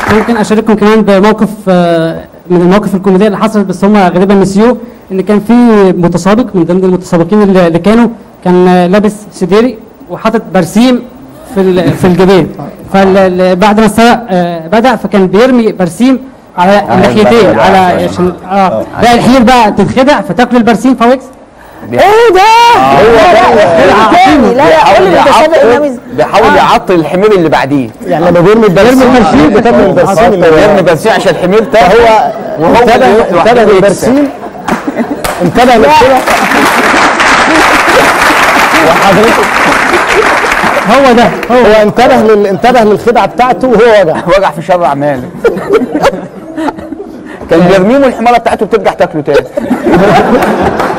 ممكن اشارككم كمان بموقف آه، من المواقف الكوميديه اللي حصلت بس هم غالبا نسيوه ان كان في متسابق من ضمن المتسابقين اللي اللي كانوا كان آه، لابس سديري وحاطط برسيم في ال- في الجبين فبعد ما السباق آه، بدا فكان بيرمي برسيم على الناحيتين على عشان اه لا الحيل بقى تتخدع فتاكل البرسيم فوكس ايه ده؟ هو تاني لا لا قول لي المتسابق انما بيحاول يعطل الحمير اللي بعديه يعني لما بيرمي البرسيم البرسيم بتاكل البرسيم اللي بيرمي برسيم عشان الحمير تاكل هو وهو انتبه اللي يروح لوحده انتبه ويكسب. للبرسيم انتبه للكده وحضرتك هو ده هو هو انتبه لل... انتبه للخدعه بتاعته وهو وجع وجع في شر اعماله كان بيرميه والحماره بتاعته بترجع تاكله تاني